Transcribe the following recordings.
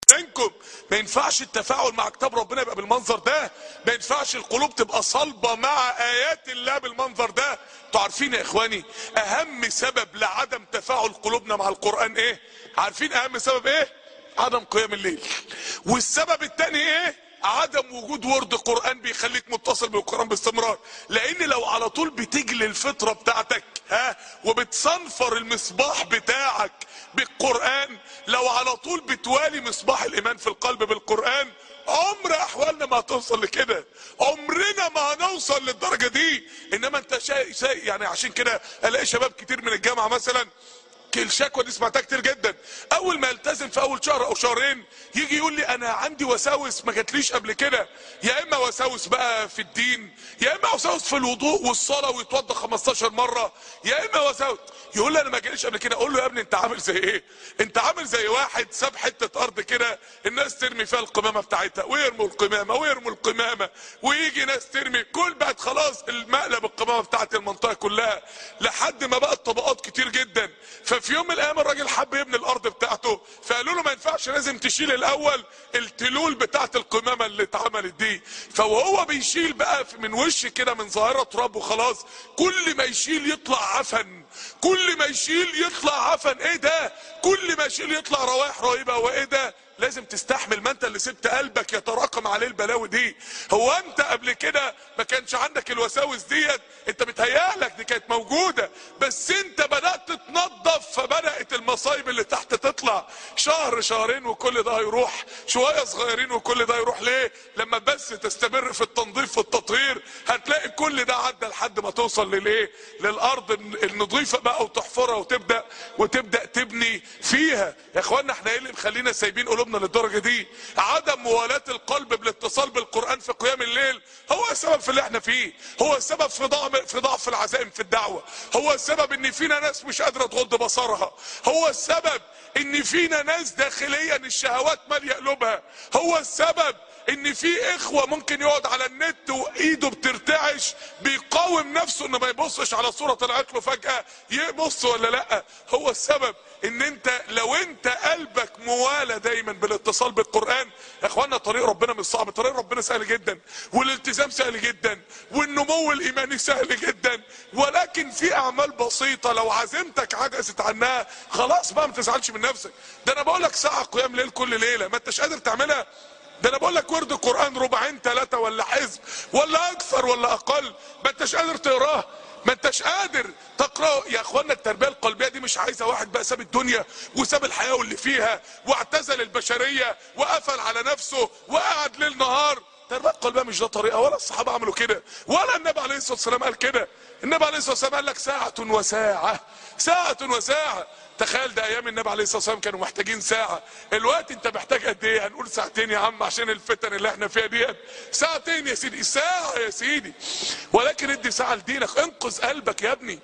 منكم ما ينفعش التفاعل مع كتاب ربنا يبقى بالمنظر ده ما ينفعش القلوب تبقى صلبة مع ايات الله بالمنظر ده انتوا عارفين يا اخواني اهم سبب لعدم تفاعل قلوبنا مع القرآن ايه عارفين اهم سبب ايه عدم قيام الليل والسبب التاني ايه عدم وجود ورد قرآن بيخليك متصل بالقرآن باستمرار لان لو على طول بتجلي الفطرة بتاعتك ها وبتصنفر المصباح بتاعك بالقرآن لو على طول بتوالي مصباح الايمان في القلب بالقرآن عمر احوالنا ما هتوصل لكده عمرنا ما هنوصل للدرجة دي انما انت شيء شيء يعني عشان كده الاقي شباب كتير من الجامعة مثلا الشكوى دي سمعتها كتير جدا اول ما يلتزم في اول شهر او شهرين يجي يقول لي انا عندي وساوس ما جاتليش قبل كده يا اما وساوس بقى في الدين يا اما وساوس في الوضوء والصلاه ويتوضا 15 مره يا اما وساوس يقول لي انا ما جاليش قبل كده اقول له يا ابني انت عامل زي ايه انت عامل زي واحد ساب حته ارض كده الناس ترمي فيها القمامه بتاعتها ويرموا القمامه ويرموا القمامه ويجي ناس ترمي كل بقت خلاص المقلب القمامه بتاعت المنطقه كلها لحد ما بقت طبقات كتير جدا ففي يوم من الايام الراجل حب يبني الارض بتاعته فقالوا له ما ينفعش لازم تشيل الاول التلول بتاعت القمامه اللي اتعملت دي فوهو بيشيل بقى من وش كده من ظاهره تراب وخلاص كل ما يشيل يطلع عفن كل ما يشيل يطلع عفن ايه ده كل ما يشيل يطلع روائح رهيبه وايه ده لازم تستحمل ما انت اللي سبت قلبك يتراكم عليه البلاوي دي هو انت قبل كده ما كانش عندك الوساوس ديت انت بتهيألك دي كانت موجوده بس انت بدات تتنظف فبدات المصايب اللي تحت تطلع شهر شهرين وكل ده هيروح شويه صغيرين وكل ده يروح ليه لما بس تستمر في التنظيف والتطهير هتلاقي كل ده عدى لحد ما توصل للايه للارض النظيفه بقى وتحفرها وتبدا وتبدا تبني فيها يا اخوانا احنا ايه اللي مخلينا سايبين قلوبنا للدرجه دي عدم موالاه القلب بالاتصال بالقران في قيام الليل هو السبب في اللي احنا فيه هو السبب في ضعف في ضعف العزائم في الدعوه هو السبب ان فينا ناس مش قادره تغض بصرها هو السبب ان فينا ناس داخليا الشهوات ماليه قلوبها هو السبب ان في اخوة ممكن يقعد على النت وايده بترتعش بيقاوم نفسه انه ما يبصش على صورة طلعت له فجأة يبص ولا لا هو السبب ان انت لو انت قلبك موالى دايما بالاتصال بالقرآن يا اخوانا طريق ربنا مش صعب طريق ربنا سهل جدا والالتزام سهل جدا والنمو الايماني سهل جدا ولكن في اعمال بسيطة لو عزيمتك عجزت عنها خلاص بقى ما تزعلش من نفسك ده انا بقول لك ساعة قيام ليل كل ليلة ما انتش قادر تعملها ده انا بقول لك ورد القران ربعين ثلاثه ولا حزب ولا اكثر ولا اقل ما انتش قادر تقراه ما انتش قادر تقرا يا اخوانا التربيه القلبيه دي مش عايزه واحد بقى ساب الدنيا وساب الحياه واللي فيها واعتزل البشريه وقفل على نفسه وقعد ليل نهار التربيه القلبيه مش ده طريقه ولا الصحابه عملوا كده ولا النبي عليه الصلاه والسلام قال كده النبي عليه الصلاه والسلام قال لك ساعه وساعه ساعه وساعه تخيل ده ايام النبي عليه الصلاه والسلام كانوا محتاجين ساعه الوقت انت محتاج قد ايه هنقول ساعتين يا عم عشان الفتن اللي احنا فيها ديت ساعتين يا سيدي ساعه يا سيدي ولكن ادي ساعه لدينك انقذ قلبك يا ابني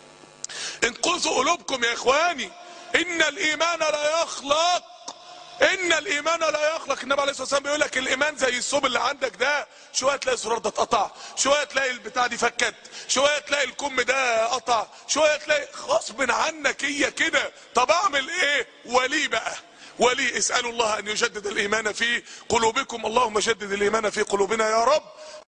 انقذوا قلوبكم يا اخواني ان الايمان لا يخلق ان الايمان لا يخلق النبي عليه الصلاه والسلام بيقول لك الايمان زي الثوب اللي عندك ده شويه تلاقي الزرار ده اتقطع شويه تلاقي البتاع دي فكت شويه تلاقي الكم ده قطع شويه تلاقي غصب عنك هي كده طب اعمل ايه ولي بقى ولي اسالوا الله ان يجدد الايمان في قلوبكم اللهم جدد الايمان في قلوبنا يا رب